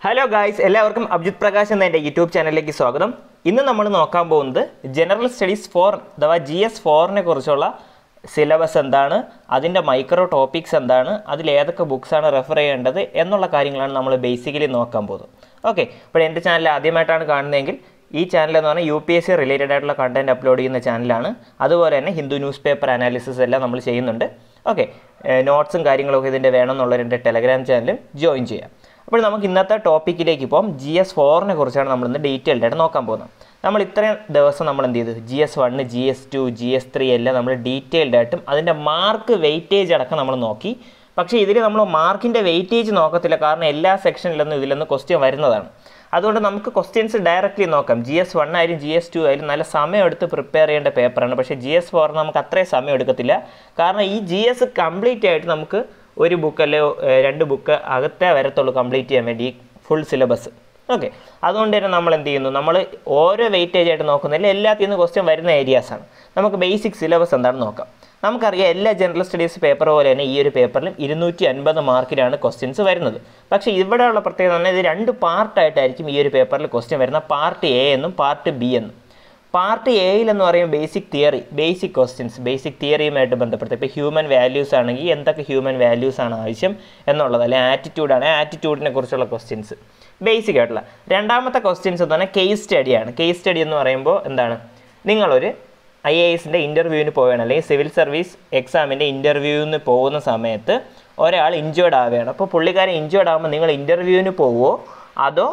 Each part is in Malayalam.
ഹലോ ഗായ്സ് എല്ലാവർക്കും അഭിജിത് പ്രകാശ് എന്ന എൻ്റെ യൂട്യൂബ് ചാനലിലേക്ക് സ്വാഗതം ഇന്ന് നമ്മൾ നോക്കാൻ പോകുന്നത് ജനറൽ സ്റ്റഡീസ് ഫോർ അഥവാ ജി എസ് ഫോറിനെ കുറിച്ചുള്ള സിലബസ് എന്താണ് അതിൻ്റെ മൈക്രോ ടോപ്പിക്സ് എന്താണ് അതിൽ ഏതൊക്കെ ബുക്സാണ് റെഫർ ചെയ്യേണ്ടത് എന്നുള്ള കാര്യങ്ങളാണ് നമ്മൾ ബേസിക്കലി നോക്കാൻ പോകുന്നത് ഓക്കെ ഇപ്പോൾ എൻ്റെ ചാനൽ ആദ്യമായിട്ടാണ് കാണുന്നതെങ്കിൽ ഈ ചാനൽ എന്ന് പറഞ്ഞാൽ U P S C related ആയിട്ടുള്ള കണ്ടന്റ് അപ്ലോഡ് ചെയ്യുന്ന ചാനലാണ് അതുപോലെ തന്നെ ഹിന്ദു ന്യൂസ് പേപ്പർ അനാലിസിസ് എല്ലാം നമ്മൾ ചെയ്യുന്നുണ്ട് ഓക്കെ നോട്ട്സും കാര്യങ്ങളൊക്കെ ഇതിൻ്റെ വേണമെന്നുള്ളവർ എൻ്റെ ടെലഗ്രാം ചാനലും ജോയിൻ ചെയ്യാം അപ്പോൾ നമുക്ക് ഇന്നത്തെ ടോപ്പിക്കിലേക്ക് പോകാം ജി എസ് ഫോറിനെ കുറിച്ചാണ് നമ്മൾ ഇന്ന് ഡീറ്റെയിൽഡ് ആയിട്ട് നോക്കാൻ പോകുന്നത് നമ്മൾ ഇത്രയും ദിവസം നമ്മൾ എന്ത് ചെയ്തു G S one G S two G S three എല്ലാം നമ്മൾ ഡീറ്റെയിൽഡ് ആയിട്ടും അതിൻ്റെ മാർക്ക് വെയിറ്റേജ് അടക്കം നമ്മൾ നോക്കി പക്ഷേ ഇതിൽ നമ്മൾ മാർക്കിൻ്റെ വെയിറ്റേജ് നോക്കത്തില്ല കാരണം എല്ലാ സെക്ഷനിലൊന്നും ഇതിലൊന്നും ക്വസ്റ്റ്യൻ വരുന്നതാണ് അതുകൊണ്ട് നമുക്ക് ക്വസ്റ്റ്യൻസ് ഡയറക്റ്റ്ലി നോക്കാം ജി എസ് വൺ ആയാലും ജി എസ് ടു ആയാലും നല്ല സമയം എടുത്ത് പ്രിപ്പയർ ചെയ്യേണ്ട പേപ്പറാണ് പക്ഷേ ജി എസ് ഫോർ നമുക്ക് അത്രയും സമയം എടുക്കത്തില്ല കാരണം ഈ ജി എസ് കംപ്ലീറ്റ് ആയിട്ട് നമുക്ക് ഒരു ബുക്ക് അല്ലെ രണ്ട് ബുക്ക് അകത്തേ വരത്തുള്ളൂ കംപ്ലീറ്റ് ചെയ്യാൻ വേണ്ടി ഫുൾ സിലബസ് ഓക്കെ അതുകൊണ്ട് തന്നെ നമ്മൾ എന്ത് ചെയ്യുന്നു നമ്മൾ ഓരോ വെയിറ്റേജ് ആയിട്ട് നോക്കുന്നില്ല എല്ലാത്തിൽ നിന്ന് ക്വസ്റ്റ്യൻ വരുന്ന ഏരിയാസാണ് നമുക്ക് ബേസിക് സിലബസ് എന്താണെന്ന് നോക്കാം നമുക്കറിയാം എല്ലാ ജനറൽ സ്റ്റഡീസ് പേപ്പർ പോലെ തന്നെ ഈ ഒരു പേപ്പറിലും ഇരുന്നൂറ്റി അൻപത് മാർക്കിലാണ് ക്വസ്റ്റ്യൻസ് വരുന്നത് പക്ഷേ ഇവിടെയുള്ള പ്രത്യേകത എന്ന് പറഞ്ഞാൽ ഇത് രണ്ട് പാർട്ടായിട്ടായിരിക്കും ഈ ഒരു പേപ്പറിൽ ക്വസ്റ്റ്യൻ വരുന്ന പാർട്ട് എ എന്നും പാർട്ട് ബി എന്നും പാർട്ട് എയിൽ എന്ന് പറയുമ്പോൾ basic theory basic questions basic തിയറിയുമായിട്ട് ബന്ധപ്പെട്ട് ഇപ്പോൾ ഹ്യൂമൻ വാല്യൂസ് ആണെങ്കിൽ എന്തൊക്കെ ഹ്യൂമൻ വാല്യൂസ് ആണ് ആവശ്യം എന്നുള്ളത് അല്ലെങ്കിൽ ആറ്റിറ്റ്യൂഡാണ് ആറ്റിറ്റ്യൂഡിനെ കുറിച്ചുള്ള ക്വസ്റ്റ്യൻസ് ബേസിക് ആയിട്ടുള്ള രണ്ടാമത്തെ ക്വസ്റ്റ്യൻസ് എന്ന് പറഞ്ഞാൽ കേസ് സ്റ്റഡിയാണ് കേസ് സ്റ്റഡി എന്ന് പറയുമ്പോൾ എന്താണ് നിങ്ങളൊരു ഐ എ എസിൻ്റെ ഇൻ്റർവ്യൂവിന് പോവുകയാണ് അല്ലെങ്കിൽ സിവിൽ സർവീസ് എക്സാമിൻ്റെ ഇൻ്റർവ്യൂവിന് പോകുന്ന സമയത്ത് ഒരാൾ ഇഞ്ചേർഡ് ആവുകയാണ് അപ്പോൾ പുള്ളിക്കാരൻ ഇഞ്ചേർഡ് ആകുമ്പോൾ നിങ്ങൾ ഇൻ്റർവ്യൂവിന് പോവുമോ അതോ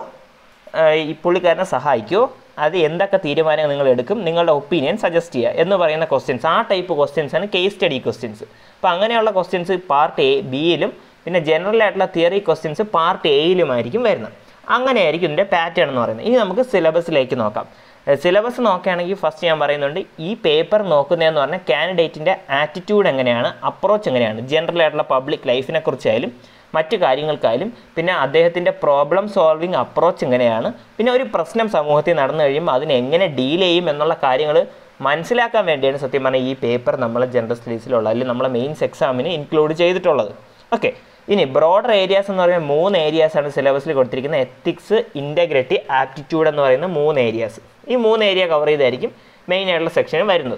ഈ പുള്ളിക്കാരനെ സഹായിക്കുമോ അത് എന്തൊക്കെ തീരുമാനങ്ങൾ നിങ്ങൾ എടുക്കും നിങ്ങളുടെ ഒപ്പീനിയൻ സജസ്റ്റ് ചെയ്യുക എന്ന് പറയുന്ന ക്വസ്റ്റ്യൻസ് ആ ടൈപ്പ് ക്വസ്റ്റ്യൻസ് ആണ് കേസ് സ്റ്റഡി ക്വസ്റ്റ്യൻസ് അപ്പോൾ അങ്ങനെയുള്ള ക്വസ്റ്റ്യൻസ് പാർട്ട് എ ബിയിലും പിന്നെ ജനറൽ ആയിട്ടുള്ള തിയറി ക്വസ്റ്റ്യൻസ് പാർട്ട് എയിലുമായിരിക്കും വരുന്നത് അങ്ങനെയായിരിക്കും ഇതിൻ്റെ പാറ്റേൺ എന്ന് പറയുന്നത് ഇനി നമുക്ക് സിലബസിലേക്ക് നോക്കാം സിലബസ് നോക്കുകയാണെങ്കിൽ ഫസ്റ്റ് ഞാൻ പറയുന്നുണ്ട് ഈ പേപ്പർ നോക്കുന്നതെന്ന് പറഞ്ഞാൽ കാൻഡിഡേറ്റിൻ്റെ ആറ്റിറ്റ്യൂഡ് എങ്ങനെയാണ് അപ്രോച്ച് എങ്ങനെയാണ് ജനറൽ ആയിട്ടുള്ള പബ്ലിക് ലൈഫിനെ കുറിച്ചായാലും മറ്റു കാര്യങ്ങൾക്കായാലും പിന്നെ അദ്ദേഹത്തിൻ്റെ പ്രോബ്ലം സോൾവിങ് അപ്രോച്ച് എങ്ങനെയാണ് പിന്നെ ഒരു പ്രശ്നം സമൂഹത്തിൽ നടന്നു കഴിയുമ്പോൾ അതിനെ എങ്ങനെ ഡീൽ ചെയ്യും എന്നുള്ള കാര്യങ്ങൾ മനസ്സിലാക്കാൻ വേണ്ടിയാണ് സത്യം പറഞ്ഞാൽ ഈ പേപ്പർ നമ്മൾ ജനറൽ സ്റ്റഡീസിലുള്ള അല്ലെങ്കിൽ നമ്മളെ മെയിൻസ് എക്സാമിന് ഇൻക്ലൂഡ് ചെയ്തിട്ടുള്ളത് ഓക്കെ ഇനി ബ്രോഡർ ഏരിയാസ് എന്ന് പറയുമ്പോൾ മൂന്ന് ഏരിയാസാണ് സിലബസിൽ കൊടുത്തിരിക്കുന്നത് എത്തിക്സ് ഇൻറ്റഗ്രിറ്റി ആപ്റ്റിറ്റ്യൂഡ് എന്ന് പറയുന്ന മൂന്ന് ഏരിയാസ് ഈ മൂന്ന് ഏരിയ കവർ ചെയ്തായിരിക്കും മെയിൻ ആയിട്ടുള്ള സെക്ഷന് വരുന്നത്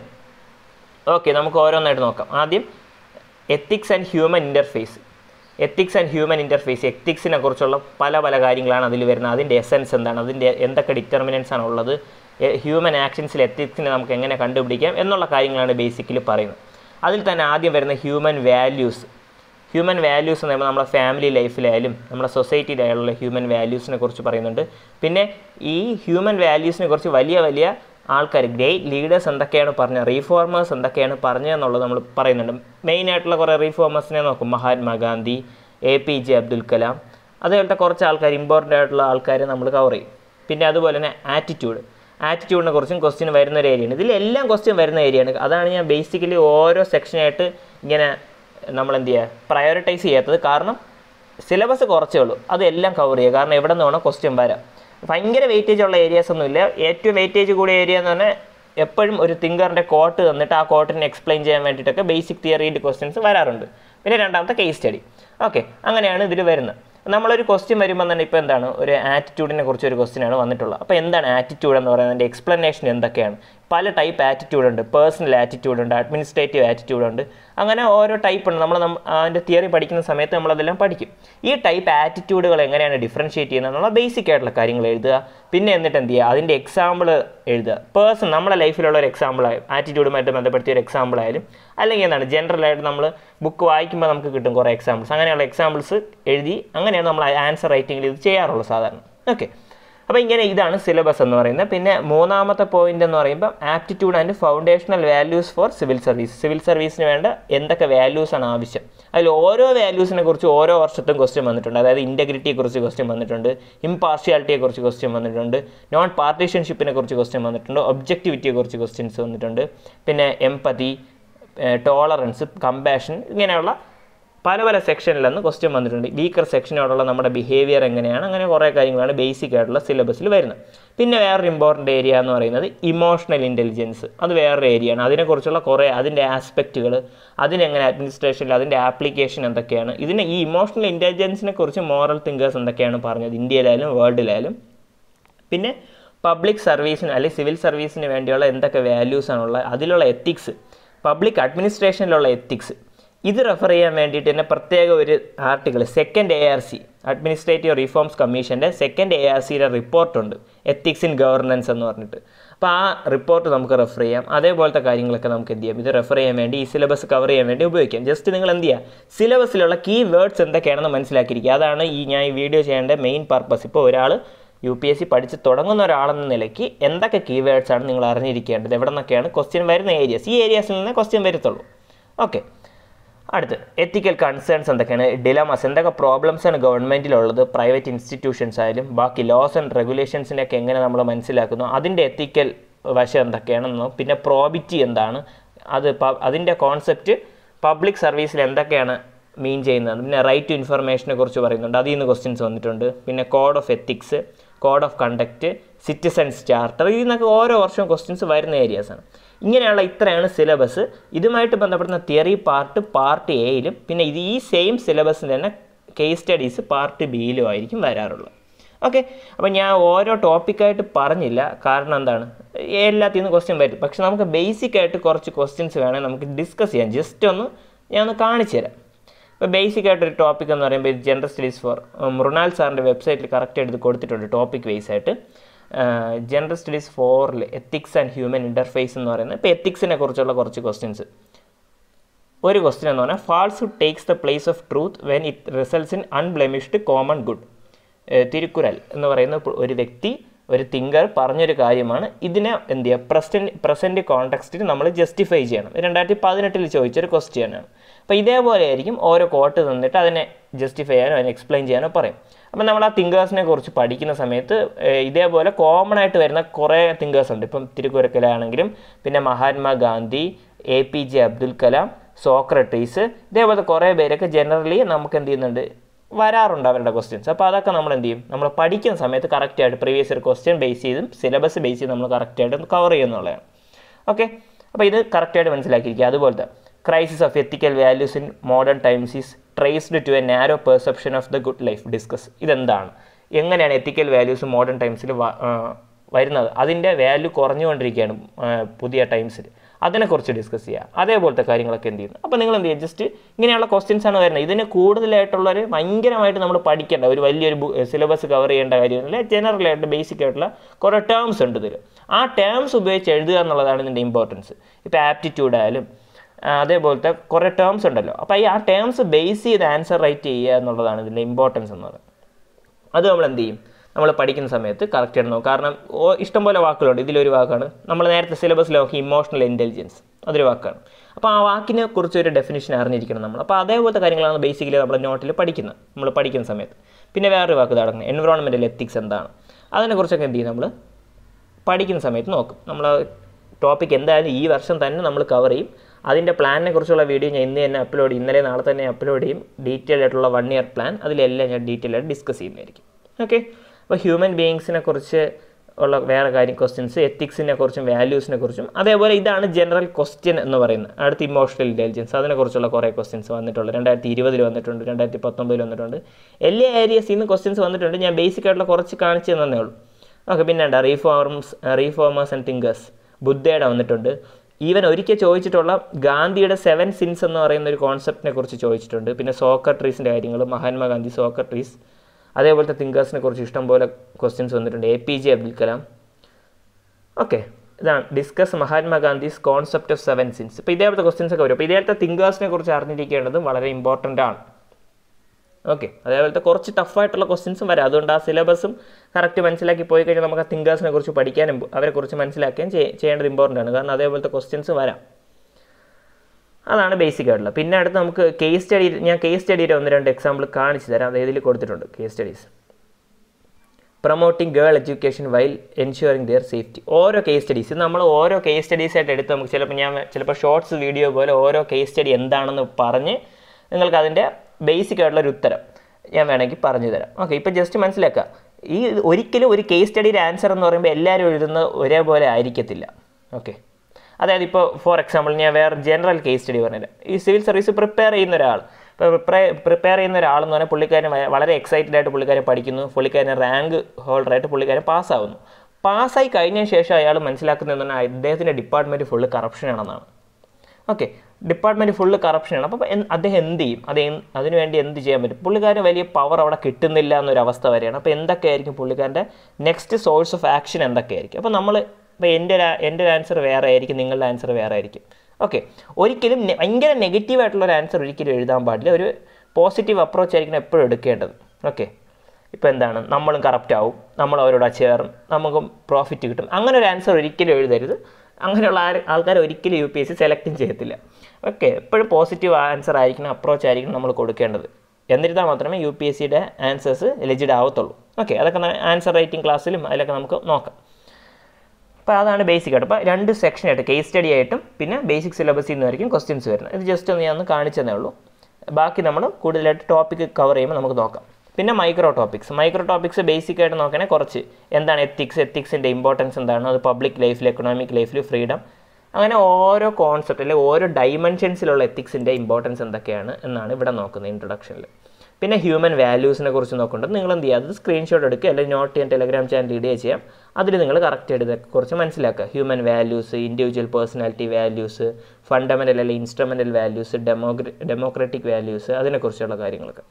ഓക്കെ നമുക്ക് ഓരോന്നായിട്ട് നോക്കാം ആദ്യം ethics and human interface ethics and human interface എത്തിക്സിനെ കുറിച്ചുള്ള പല പല കാര്യങ്ങളാണ് അതിൽ വരുന്നത് അതിൻ്റെ എസൻസ് എന്താണ് അതിൻ്റെ എന്തൊക്കെ ഡിറ്റർമിനൻസ് ആണ് ഉള്ളത് ഹ്യൂമൻ ആക്ഷൻസിൽ എത്തിക്സിനെ നമുക്ക് എങ്ങനെ കണ്ടുപിടിക്കാം എന്നുള്ള കാര്യങ്ങളാണ് ബേസിക്കലി പറയുന്നത് അതിൽ തന്നെ ആദ്യം വരുന്ന ഹ്യൂമൻ വാല്യൂസ് ഹ്യൂമൻ വാല്യൂസ് എന്ന് പറയുമ്പോൾ നമ്മുടെ ഫാമിലി ലൈഫിലായാലും നമ്മുടെ സൊസൈറ്റിയിലായുള്ള ഹ്യൂമൻ വാല്യൂസിനെ കുറിച്ച് പറയുന്നുണ്ട് പിന്നെ ഈ ഹ്യൂമൻ വാല്യൂസിനെ കുറിച്ച് വലിയ വലിയ ആൾക്കാർ ഗ്രേറ്റ് ലീഡേഴ്സ് എന്തൊക്കെയാണ് പറഞ്ഞത് റീഫോർമേഴ്സ് എന്തൊക്കെയാണ് പറഞ്ഞതെന്നുള്ളത് നമ്മൾ പറയുന്നുണ്ട് മെയിനായിട്ടുള്ള കുറേ റീഫോർമേഴ്സിനെ നോക്കും Mahatma Gandhi A P J Abdul Kalam അതുപോലത്തെ കുറച്ച് ആൾക്കാർ ഇമ്പോർട്ടൻ്റ് ആയിട്ടുള്ള ആൾക്കാർ നമ്മൾ കവർ ചെയ്യും പിന്നെ അതുപോലെ തന്നെ ആറ്റിറ്റ്യൂഡ് ആറ്റിറ്റ്യൂഡിനെ കുറിച്ചും ക്വസ്റ്റ്യൻ വരുന്ന ഒരു ഏരിയയാണ് ഇതിലെല്ലാം ക്വസ്റ്റ്യൻ വരുന്ന ഏരിയയാണ് അതാണ് ഞാൻ ബേസിക്കലി ഓരോ സെക്ഷനായിട്ട് ഇങ്ങനെ നമ്മൾ എന്ത് ചെയ്യുക പ്രയോറിറ്റൈസ് ചെയ്യാത്തത് കാരണം സിലബസ് കുറച്ചേ ഉള്ളൂ അതെല്ലാം കവർ ചെയ്യുക കാരണം എവിടെ നിന്ന് വേണം ക്വസ്റ്റ്യൻ വരാം ഭയങ്കര വെയിറ്റേജ് ഉള്ള ഏരിയാസ് ഒന്നുമില്ല ഏറ്റവും വെയിറ്റേജ് കൂടിയ ഏരിയ എന്ന് പറഞ്ഞാൽ എപ്പോഴും ഒരു തിങ്കറിൻ്റെ കോട്ട് തന്നിട്ട് ആ കോട്ടിനെ എക്സ്പ്ലെയിൻ ചെയ്യാൻ വേണ്ടിയിട്ടൊക്കെ ബേസിക് തിയറിയുടെ ക്വസ്റ്റ്യൻസ് വരാറുണ്ട് പിന്നെ രണ്ടാമത്തെ കേസ് സ്റ്റഡി ഓക്കെ അങ്ങനെയാണ് ഇതിൽ വരുന്നത് നമ്മളൊരു ക്വസ്റ്റ്യൻ വരുമ്പോൾ തന്നെ ഇപ്പോൾ എന്താണ് ഒരു ആറ്റിറ്റ്യൂഡിനെ കുറിച്ച് ഒരു ക്വസ്റ്റ്യനാണ് വന്നിട്ടുള്ളത് അപ്പോൾ എന്താണ് ആറ്റിറ്റ്യൂഡ് എന്ന് പറയുന്നതിൻ്റെ എക്സ്പ്ലനേഷൻ എന്തൊക്കെയാണ് പല ടൈപ്പ് ആറ്റിറ്റ്യൂഡ് ഉണ്ട് പേഴ്സണൽ ആറ്റിറ്റ്യൂഡ് ഉണ്ട് അഡ്മിനിസ്ട്രേറ്റീവ് ആറ്റിറ്റ്യൂഡ് ഉണ്ട് അങ്ങനെ ഓരോ ടൈപ്പ് ഉണ്ട് നമ്മൾ അതിൻ്റെ തിയറി പഠിക്കുന്ന സമയത്ത് നമ്മളതെല്ലാം പഠിക്കും ഈ ടൈപ്പ് ആറ്റിറ്റ്യൂഡുകൾ എങ്ങനെയാണ് ഡിഫറൻഷ്യേറ്റ് ചെയ്യുന്നത് എന്നുള്ള ബേസിക് ആയിട്ടുള്ള കാര്യങ്ങൾ എഴുതുക പിന്നെ എന്നിട്ട് എന്ത് ചെയ്യുക അതിൻ്റെ എക്സാമ്പിൾ എഴുതുക പേഴ്സൺ നമ്മുടെ ലൈഫിലുള്ള ഒരു എക്സാമ്പിൾ ആയാലും ആറ്റിറ്റ്യൂഡുമായിട്ട് ബന്ധപ്പെടുത്തിയ ഒരു എക്സാമ്പിൾ ആയാലും അല്ലെങ്കിൽ എന്താണ് ജനറലായിട്ട് നമ്മൾ ബുക്ക് വായിക്കുമ്പോൾ നമുക്ക് കിട്ടും കുറേ എക്സാമ്പിൾസ് അങ്ങനെയുള്ള എക്സാമ്പിൾസ് എഴുതി അങ്ങനെയാണ് നമ്മൾ ആൻസർ റൈറ്റിങ്ങിൽ ഇത് ചെയ്യാറുള്ളൂ സാധാരണ ഓക്കെ അപ്പോൾ ഇങ്ങനെ ഇതാണ് സിലബസ് എന്ന് പറയുന്നത് പിന്നെ മൂന്നാമത്തെ പോയിന്റ് എന്ന് പറയുമ്പോൾ aptitude and foundational values for civil service civil സർവീസിന് വേണ്ട എന്തൊക്കെ വാല്യൂസ് ആണ് ആവശ്യം അതിൽ ഓരോ വാല്യൂസിനെ കുറിച്ച് ഓരോ വർഷത്തും ക്വസ്റ്റ്യൻ വന്നിട്ടുണ്ട് അതായത് ഇൻറ്റഗ്രിറ്റിയെ കുറിച്ച് ക്വസ്റ്റ്യൻ വന്നിട്ടുണ്ട് ഇമ്പാർഷ്യാലിറ്റിയെ കുറിച്ച് ക്വസ്റ്റ്യൻ വന്നിട്ടുണ്ട് നോൺ പാർട്ടീഷൻഷിപ്പിനെ കുറിച്ച് ക്വസ്റ്റ്യൻ വന്നിട്ടുണ്ട് ഒബ്ജക്റ്റിവിറ്റിയെ കുറിച്ച് ക്വസ്റ്റ്യൻസ് വന്നിട്ടുണ്ട് പിന്നെ എംപതി ടോളറൻസ് കമ്പാഷൻ ഇങ്ങനെയുള്ള പല പല സെക്ഷനിൽ നിന്ന് ക്വസ്റ്റ്യൻ വന്നിട്ടുണ്ട് വീക്കർ സെക്ഷനോടുള്ള നമ്മുടെ ബിഹേവിയർ എങ്ങനെയാണ് അങ്ങനെ കുറേ കാര്യങ്ങളാണ് ബേസിക് ആയിട്ടുള്ള സിലബസിൽ വരുന്നത് പിന്നെ വേറൊരു ഇമ്പോർട്ടൻ്റ് ഏരിയ എന്ന് പറയുന്നത് ഇമോഷണൽ ഇൻ്റലിജൻസ് അത് വേറൊരു ഏരിയയാണ് അതിനെക്കുറിച്ചുള്ള കുറേ അതിൻ്റെ ആസ്പെക്റ്റുകൾ അതിനെങ്ങനെ അഡ്മിനിസ്ട്രേഷനിൽ അതിൻ്റെ ആപ്ലിക്കേഷൻ എന്തൊക്കെയാണ് ഇതിന് ഈ ഇമോഷണൽ ഇൻ്റലിജൻസിനെ കുറിച്ച് മോറൽ തിങ്കേഴ്സ് എന്തൊക്കെയാണ് പറഞ്ഞത് ഇന്ത്യയിലായാലും വേൾഡിലായാലും പിന്നെ പബ്ലിക് സർവീസിന് അല്ലെങ്കിൽ സിവിൽ സർവീസിന് വേണ്ടിയുള്ള എന്തൊക്കെ വാല്യൂസ് ആണുള്ളത് അതിലുള്ള എത്തിക്സ് പബ്ലിക് അഡ്മിനിസ്ട്രേഷനിലുള്ള എത്തിക്സ് ഇത് റെഫർ ചെയ്യാൻ വേണ്ടിയിട്ട് തന്നെ പ്രത്യേക ഒരു article second A R C administrative reforms കമ്മീഷൻ്റെ സെക്കൻഡ് എ ആർ സിയുടെ റിപ്പോർട്ടുണ്ട് എത്തിക്സ് ഇൻ ഗവർണൻസ് എന്ന് പറഞ്ഞിട്ട് അപ്പോൾ ആ റിപ്പോർട്ട് നമുക്ക് റെഫർ ചെയ്യാം അതേപോലത്തെ കാര്യങ്ങളൊക്കെ നമുക്ക് എന്ത് ചെയ്യാം ഇത് റെഫർ ചെയ്യാൻ വേണ്ടി ഈ സിലബസ് കവർ ചെയ്യാൻ വേണ്ടി ഉപയോഗിക്കാം ജസ്റ്റ് നിങ്ങൾ എന്ത് ചെയ്യുക സിലബസിലുള്ള കീ വേർഡ്സ് എന്തൊക്കെയാണെന്ന് മനസ്സിലാക്കിയിരിക്കുക അതാണ് ഈ ഞാൻ ഈ വീഡിയോ ചെയ്യേണ്ട മെയിൻ പർപ്പസ് ഇപ്പോൾ ഒരാൾ യു പി എസ് സി പഠിച്ച് തുടങ്ങുന്ന ഒരാളെന്ന നിലയ്ക്ക് എന്തൊക്കെ കീവേഡ്സ് ആണ് നിങ്ങൾ അറിഞ്ഞിരിക്കേണ്ടത് എവിടെ നിന്നൊക്കെയാണ് ക്വസ്റ്റ്യൻ വരുന്ന ഏരിയസ് ഈ ഏരിയസിൽ നിന്ന് ക്വസ്റ്റ്യൻ വരത്തുള്ളൂ ഓക്കെ അടുത്ത് എത്തിക്കൽ കൺസേൺസ് എന്തൊക്കെയാണ് ഡിലമസ് എന്തൊക്കെ പ്രോബ്ലംസ് ആണ് ഗവൺമെൻറ്റിലുള്ളത് പ്രൈവറ്റ് ഇൻസ്റ്റിറ്റ്യൂഷൻസ് ആയാലും ബാക്കി ലോസ് ആൻഡ് റെഗുലേഷൻസിനെ ഒക്കെ എങ്ങനെ നമ്മൾ മനസ്സിലാക്കുന്നു അതിൻ്റെ എത്തിക്കൽ വശം എന്തൊക്കെയാണെന്നോ പിന്നെ പ്രോബിറ്റി എന്താണ് അത് പ- അതിൻ്റെ കോൺസെപ്റ്റ് പബ്ലിക് സർവീസിൽ എന്തൊക്കെയാണ് മീൻ ചെയ്യുന്നത് പിന്നെ റൈറ്റ് ടു ഇൻഫർമേഷനെ കുറിച്ച് പറയുന്നുണ്ട് അതിൽ നിന്ന് ക്വസ്റ്റ്യൻസ് വന്നിട്ടുണ്ട് പിന്നെ code of ethics code of conduct citizens charter ഇതിൽ നിന്നൊക്കെ ഓരോ വർഷവും ക്വസ്റ്റ്യൻസ് വരുന്ന ഏരിയാസാണ് ഇങ്ങനെയുള്ള ഇത്രയാണ് സിലബസ് ഇതുമായിട്ട് ബന്ധപ്പെടുന്ന തിയറി പാർട്ട് പാർട്ട് എയിലും പിന്നെ ഇത് ഈ സെയിം സിലബസിൽ തന്നെ കേസ് സ്റ്റഡീസ് പാർട്ട് ബിയിലും ആയിരിക്കും വരാറുള്ളത് ഓക്കെ അപ്പോൾ ഞാൻ ഓരോ ടോപ്പിക്കായിട്ട് പറഞ്ഞില്ല കാരണം എന്താണ് എല്ലാത്തിൽ നിന്ന് ക്വസ്റ്റ്യൻ വരും പക്ഷെ നമുക്ക് ബേസിക് ആയിട്ട് കുറച്ച് ക്വസ്റ്റ്യൻസ് വേണമെങ്കിൽ നമുക്ക് ഡിസ്കസ് ചെയ്യാം ജസ്റ്റ് ഒന്ന് ഞാൻ ഒന്ന് കാണിച്ചു തരാം ഇപ്പോൾ ബേസിക് ആയിട്ടൊരു ടോപ്പിക് എന്ന് പറയുമ്പോൾ ഇത് ജനറൽ സ്റ്റഡീസ് ഫോർ മൃണാൽ സാറിൻ്റെ വെബ്സൈറ്റിൽ കറക്റ്റ് എടുത്ത് കൊടുത്തിട്ടുണ്ട് ടോപ്പിക് വൈസ് ആയിട്ട് ജനറൽ സ്റ്റഡീസ് ഫോറിൽ എത്തിക്സ് ആൻഡ് ഹ്യൂമൻ ഇൻ്റർഫേസ് എന്ന് പറയുന്നത് ഇപ്പോൾ എത്തിക്സിനെ കുറിച്ചുള്ള കുറച്ച് ക്വസ്റ്റ്യൻസ് ഒരു ക്വസ്റ്റ്യൻ എന്ന് പറഞ്ഞാൽ falsehood takes the place of truth when it results in unblemished common good Thirukkural എന്ന് പറയുന്ന പു- ഒരു വ്യക്തി ഒരു തിങ്കർ പറഞ്ഞൊരു കാര്യമാണ് ഇതിനെ എന്ത് ചെയ്യുക പ്രസൻറ്റ് പ്രസൻറ്റ് കോൺടെക്സ്റ്റിൽ നമ്മൾ ജസ്റ്റിഫൈ ചെയ്യണം രണ്ടായിരത്തി പതിനെട്ടിൽ ചോദിച്ചൊരു ക്വസ്റ്റ്യനാണ് അപ്പോൾ ഇതേപോലെ ആയിരിക്കും ഓരോ കോട്ട് തന്നിട്ട് അതിനെ ജസ്റ്റിഫൈ ചെയ്യാനോ അതിനെ എക്സ്പ്ലെയിൻ ചെയ്യാനോ പറയും അപ്പം നമ്മൾ ആ തിങ്കേഴ്സിനെ കുറിച്ച് പഠിക്കുന്ന സമയത്ത് ഏഹ്, ഇതേപോലെ കോമൺ ആയിട്ട് വരുന്ന കുറേ തിങ്കേഴ്സ് ഉണ്ട് ഇപ്പം തിരുക്കുറക്കലാണെങ്കിലും പിന്നെ Mahatma Gandhi A P J Abdul Kalam Socrates ഇതേപോലത്തെ കുറേ പേരൊക്കെ ജനറലി നമുക്ക് എന്ത് ചെയ്യുന്നുണ്ട് വരാറുണ്ട് അവരുടെ ക്വസ്റ്റ്യൻസ് അപ്പോൾ അതൊക്കെ നമ്മൾ എന്ത് ചെയ്യും നമ്മൾ പഠിക്കുന്ന സമയത്ത് കറക്റ്റായിട്ട് പ്രീവിയസ് ഇയർ ക്വസ്റ്റ്യൻ ബേസ് ചെയ്തും സിലബസ് ബേസ് ചെയ്ത് നമ്മൾ കറക്റ്റായിട്ട് കവർ ചെയ്യുന്നുള്ളതാണ് ഓക്കെ അപ്പോൾ ഇത് കറക്റ്റായിട്ട് മനസ്സിലാക്കിയിരിക്കുക അതുപോലത്തെ crisis of ethical values in modern times is traced to a narrow perception of the good life discuss ഇതെന്താണ് എങ്ങനെയാണ് എത്തിക്കൽ വാല്യൂസ് മോഡേൺ ടൈംസിൽ വരുന്നത് അതിൻ്റെ വാല്യൂ കുറഞ്ഞുകൊണ്ടിരിക്കുകയാണ് ആ, പുതിയ ടൈംസിൽ അതിനെക്കുറിച്ച് ഡിസ്കസ് ചെയ്യുക അതേപോലത്തെ കാര്യങ്ങളൊക്കെ എന്ത് ചെയ്യുന്നു അപ്പോൾ നിങ്ങൾ എന്ത് ചെയ്യുക ജസ്റ്റ് ഇങ്ങനെയുള്ള ക്വസ്റ്റ്യൻസ് ആണ് വരുന്നത് ഇതിന് കൂടുതലായിട്ടുള്ളൊരു ഭയങ്കരമായിട്ട് നമ്മൾ പഠിക്കേണ്ട ഒരു വലിയൊരു സിലബസ് കവർ ചെയ്യേണ്ട കാര്യമില്ല ജനറൽ ആയിട്ട് ബേസിക് ആയിട്ടുള്ള കുറേ ടേംസ് ഉണ്ട് ഇതിൽ ആ ടേംസ് ഉപയോഗിച്ച് എഴുതുക എന്നുള്ളതാണ് ഇതിൻ്റെ ഇമ്പോർട്ടൻസ് ഇപ്പോൾ ആപ്റ്റിറ്റ്യൂഡ് ആയാലും ആ, അതേപോലത്തെ കുറേ ടേംസ് ഉണ്ടല്ലോ അപ്പോൾ ഈ ആ ടേംസ് ബേസ് ചെയ്ത് ആൻസർ റൈറ്റ് ചെയ്യുക എന്നുള്ളതാണ് ഇതിൻ്റെ ഇമ്പോർട്ടൻസ് എന്ന് പറയുന്നത് അത് നമ്മൾ എന്ത് ചെയ്യും നമ്മൾ പഠിക്കുന്ന സമയത്ത് കറക്റ്റ് ആയിട്ട് നോക്കും കാരണം ഓ ഇഷ്ടംപോലെ വാക്കുകളുണ്ട് ഇതിലൊരു വാക്കാണ് നമ്മൾ നേരത്തെ സിലബസിൽ നോക്കി ഇമോഷണൽ ഇൻ്റലിജൻസ് അതൊരു വാക്കാണ് അപ്പോൾ ആ വാക്കിനെ കുറിച്ച് ഒരു ഡെഫിനിഷൻ അറിഞ്ഞിരിക്കണം നമ്മൾ അപ്പോൾ അതേപോലത്തെ കാര്യങ്ങളാണ് ബേസിക്കലി നമ്മൾ നോട്ടിൽ പഠിക്കുന്നത് നമ്മൾ പഠിക്കുന്ന സമയത്ത് പിന്നെ വേറൊരു വാക്ക് നടക്കുന്നത് എൻവറോൺമെൻറ്റൽ എത്തിക്സ് എന്താണ് അതിനെക്കുറിച്ചൊക്കെ എന്ത് ചെയ്യും നമ്മൾ പഠിക്കുന്ന സമയത്ത് നോക്കും നമ്മൾ ടോപ്പിക് എന്തായാലും ഈ വർഷം തന്നെ നമ്മൾ കവർ ചെയ്യും അതിൻ്റെ പ്ലാനിനെ കുറിച്ചുള്ള വീഡിയോ ഞാൻ ഇന്ന് തന്നെ അപ്ലോഡ് ചെയ്യും ഇന്നലെ നാളെ തന്നെ അപ്ലോഡ് ചെയ്യും ഡീറ്റെയിൽ ആയിട്ടുള്ള വൺ ഇയർ പ്ലാൻ അതിലെല്ലാം ഞാൻ ഡീറ്റെയിൽ ആയിട്ട് ഡിസ്കസ് ചെയ്യുന്നതായിരിക്കും ഓക്കെ അപ്പോൾ ഹ്യൂമൻ ബീയിങ്സിനെ കുറിച്ച് ഉള്ള വേറെ കാര്യം ക്വസ്റ്റ്യൻസ് എത്തിക്സിനെ കുറിച്ചും വാല്യൂസിനെ കുറിച്ചും അതേപോലെ ഇതാണ് ജനറൽ ക്വസ്റ്റ്യൻ എന്ന് പറയുന്നത് അടുത്ത ഇമോഷണൽ ഇൻ്റലിജൻസ് അതിനെക്കുറിച്ചുള്ള കുറേ ക്വസ്റ്റ്യൻസ് വന്നിട്ടുണ്ട് രണ്ടായിരത്തി ഇരുപതിൽ വന്നിട്ടുണ്ട് രണ്ടായിരത്തി പത്തൊമ്പതിൽ വന്നിട്ടുണ്ട് എല്ലാ ഏരിയസിൽ നിന്ന് ക്വസ്റ്റ്യൻസ് വന്നിട്ടുണ്ട് ഞാൻ ബേസിക് ആയിട്ടുള്ള കുറച്ച് കാണിച്ചു തന്നേ ഉള്ളൂ ഓക്കെ പിന്നെ ഉണ്ട് റീഫോർംസ് റീഫോമേഴ്സ് ആൻഡ് തിങ്കേഴ്സ് ബുദ്ധയുടെ വന്നിട്ടുണ്ട് ഈവൻ ഒരിക്കൽ ചോദിച്ചിട്ടുള്ള ഗാന്ധിയുടെ സെവൻ സിൻസ് എന്ന് പറയുന്ന ഒരു കോൺസെപ്റ്റിനെ കുറിച്ച് ചോദിച്ചിട്ടുണ്ട് പിന്നെ സോക്കട്രീസിൻ്റെ കാര്യങ്ങൾ മഹാത്മാഗാന്ധി സോക്കട്രീസ് അതേപോലത്തെ തിങ്കേഴ്സിനെ കുറിച്ച് ഇഷ്ടംപോലെ ക്വസ്റ്റ്യൻസ് വന്നിട്ടുണ്ട് A P J Abdul Kalam okay ഇതാണ് discuss Mahatma Gandhi's concept of seven sins ഇപ്പോൾ ഇതേപോലത്തെ ക്വസ്റ്റ്യൻസ് ഒക്കെ വരും അപ്പോൾ ഇതേപോലത്തെ തിങ്കേഴ്സിനെ കുറിച്ച് അറിഞ്ഞിരിക്കേണ്ടതും വളരെ ഇമ്പോർട്ടൻ്റ് ആണ് ഓക്കെ അതേപോലത്തെ കുറച്ച് ടഫായിട്ടുള്ള ക്വസ്റ്റ്യൻസും വരാം അതുകൊണ്ട് ആ സിലബസും കറക്റ്റ് മനസ്സിലാക്കി പോയി കഴിഞ്ഞാൽ നമുക്ക് ആ തിങ്കേഴ്സിനെ കുറിച്ച് പഠിക്കാനും അവരെക്കുറിച്ച് മനസ്സിലാക്കുകയും ചെയ്യ- ചെയ്യേണ്ടത് ഇമ്പോർട്ടൻ്റ് ആണ് കാരണം അതേപോലത്തെ ക്വസ്റ്റ്യൻസ് വരാം അതാണ് ബേസിക് ആയിട്ടുള്ളത് പിന്നെ അടുത്ത് നമുക്ക് കേസ് സ്റ്റഡി ഞാൻ കേസ് സ്റ്റഡിയുടെ ഒന്ന് രണ്ട് എക്സാമ്പിൾ കാണിച്ചു തരാം അത് ഇതിൽ കൊടുത്തിട്ടുണ്ട് case studies promoting girl education while ensuring their safety ഓരോ കേസ് സ്റ്റഡീസ് ഇത് നമ്മൾ ഓരോ കേസ് സ്റ്റഡീസ് ആയിട്ട് എടുത്ത് നമുക്ക് ചിലപ്പോൾ ഞാൻ ചിലപ്പോൾ ഷോർട്സ് വീഡിയോ പോലെ ഓരോ കേസ് സ്റ്റഡി എന്താണെന്ന് പറഞ്ഞ് നിങ്ങൾക്ക് അതിൻ്റെ ബേസിക് ആയിട്ടുള്ള ഒരു ഉത്തരം ഞാൻ വേണമെങ്കിൽ പറഞ്ഞു തരാം ഓക്കെ ഇപ്പോൾ ജസ്റ്റ് മനസ്സിലാക്കുക ഈ ഒരിക്കലും ഒരു കേസ് സ്റ്റഡിയുടെ ആൻസർ എന്ന് പറയുമ്പോൾ എല്ലാവരും എഴുതുന്നത് ഒരേപോലെ ആയിരിക്കത്തില്ല ഓക്കെ അതായത് ഇപ്പോൾ ഫോർ എക്സാമ്പിൾ ഞാൻ വേറെ ജനറൽ കേസ് സ്റ്റഡി പറഞ്ഞുതരാം ഈ സിവിൽ സർവീസ് പ്രിപ്പയർ ചെയ്യുന്ന ഒരാൾ ഇപ്പോൾ പ്രിപ്പയർ പ്രിപ്പയർ ചെയ്യുന്ന ഒരാളെന്ന് പറഞ്ഞാൽ പുള്ളിക്കാരൻ വ- വളരെ എക്സൈറ്റഡ് ആയിട്ട് പുള്ളിക്കാരൻ പഠിക്കുന്നു പുള്ളിക്കാരൻ റാങ്ക് ഹോൾഡറായിട്ട് പുള്ളിക്കാരൻ പാസ്സാവുന്നു പാസ്സായി കഴിഞ്ഞതിന് ശേഷം അയാൾ മനസ്സിലാക്കുന്നതെന്ന് പറഞ്ഞാൽ അദ്ദേഹത്തിൻ്റെ ഡിപ്പാർട്ട്മെൻറ്റ് ഫുള്ള് കറപ്ഷൻ ആണെന്നാണ് ഓക്കെ ഡിപ്പാർട്ട്മെൻറ്റ് ഫുള്ള് കറപ്ഷനാണ് അപ്പോൾ എൻ- അദ്ദേഹം എന്ത് ചെയ്യും അത് എൻ- അതിനുവേണ്ടി എന്ത് ചെയ്യാൻ പറ്റും പുള്ളിക്കാരന് വലിയ പവർ അവിടെ കിട്ടുന്നില്ല എന്നൊരു അവസ്ഥ വരെയാണ് അപ്പോൾ എന്തൊക്കെയായിരിക്കും പുള്ളിക്കാരൻ്റെ നെക്സ്റ്റ് സോഴ്സ് ഓഫ് ആക്ഷൻ എന്തൊക്കെയായിരിക്കും അപ്പോൾ നമ്മൾ ഇപ്പോൾ എൻ്റെ ഒരു ആ- എൻ്റെ ഒരു ആൻസർ വേറെ ആയിരിക്കും നിങ്ങളുടെ ആൻസർ വേറെ ആയിരിക്കും ഓക്കെ ഒരിക്കലും നെ- ഭയങ്കര നെഗറ്റീവ് ആയിട്ടുള്ള ഒരു ആൻസർ ഒരിക്കലും എഴുതാൻ പാടില്ല ഒരു പോസിറ്റീവ് അപ്രോച്ച് ആയിരിക്കണം എപ്പോഴും എടുക്കേണ്ടത് ഓക്കെ ഇപ്പോൾ എന്താണ് നമ്മളും കറപ്റ്റ് ആവും നമ്മൾ അവരോട് ചേർന്ന് നമുക്കും പ്രോഫിറ്റ് കിട്ടും അങ്ങനെ ഒരു ആൻസർ ഒരിക്കലും എഴുതരുത് അങ്ങനെയുള്ള ആൾ ആൾക്കാർ ഒരിക്കലും യു പി എസ് സി സെലക്ടും ചെയ്യത്തില്ല ഓക്കെ എപ്പോഴും പോസിറ്റീവ് ആൻസർ ആയിരിക്കണം അപ്രോച്ച് ആയിരിക്കണം നമ്മൾ കൊടുക്കേണ്ടത് എന്നിരുന്നാൽ മാത്രമേ യു പി എസ് സിയുടെ ആൻസേഴ്സ് എലിജിഡ് ആവത്തുള്ളൂ ഓക്കെ അതൊക്കെ ആൻസർ റൈറ്റിംഗ് ക്ലാസ്സിലും അതിലൊക്കെ നമുക്ക് നോക്കാം അപ്പോൾ അതാണ് ബേസിക് ആയിട്ട് അപ്പോൾ രണ്ട് സെക്ഷനായിട്ട് കേസ് സ്റ്റഡി ആയിട്ടും പിന്നെ ബേസിക് സിലബസിൽ നിന്നായിരിക്കും ക്വസ്റ്റ്യൻസ് വരുന്നത് ഇത് ജസ്റ്റ് ഒന്ന് ഞാൻ ഒന്ന് കാണിച്ചതേ ഉള്ളൂ ബാക്കി നമ്മൾ കൂടുതലായിട്ട് ടോപ്പിക്ക് കവർ ചെയ്യുമ്പോൾ നമുക്ക് നോക്കാം പിന്നെ micro topics micro topics basic ആയിട്ട് നോക്കണേ കുറച്ച് എന്താണ് എത്തിക്സ് എത്തിക്സിൻ്റെ ഇമ്പോർട്ടൻസ് എന്താണ് അത് പബ്ലിക് ലൈഫിൽ എക്കണോമിക് ലൈഫിൽ ഫ്രീഡം അങ്ങനെ ഓരോ കോൺസെപ്റ്റ് അല്ലെങ്കിൽ ഓരോ ഡൈമെൻഷൻസിലുള്ള എത്തിക്സിൻ്റെ ഇമ്പോർട്ടൻസ് എന്തൊക്കെയാണ് എന്നാണ് ഇവിടെ നോക്കുന്നത് ഇൻട്രൊഡക്ഷനിൽ പിന്നെ ഹ്യൂമൻ വാല്യൂസിനെ കുറിച്ച് നോക്കുന്നുണ്ട് നിങ്ങൾ എന്ത് ചെയ്യുക അത് സ്ക്രീൻഷോട്ട് എടുക്കുക അല്ലെങ്കിൽ നോട്ട് ചെയ്യാൻ ടെലഗ്രാം ചാനൽ ഇടുകയും ചെയ്യാം അതിൽ നിങ്ങൾ കറക്റ്റ് ആയിട്ട് ഇതേക്കുറിച്ച് മനസ്സിലാക്കുക human values individual personality values fundamental അല്ലെങ്കിൽ ഇൻസ്ട്രുമെൻ്റൽ വാല്യൂസ് ഡെമോക്ര ഡെമോക്രാറ്റിക് വാല്യൂസ് അതിനെക്കുറിച്ചുള്ള കാര്യങ്ങളൊക്കെ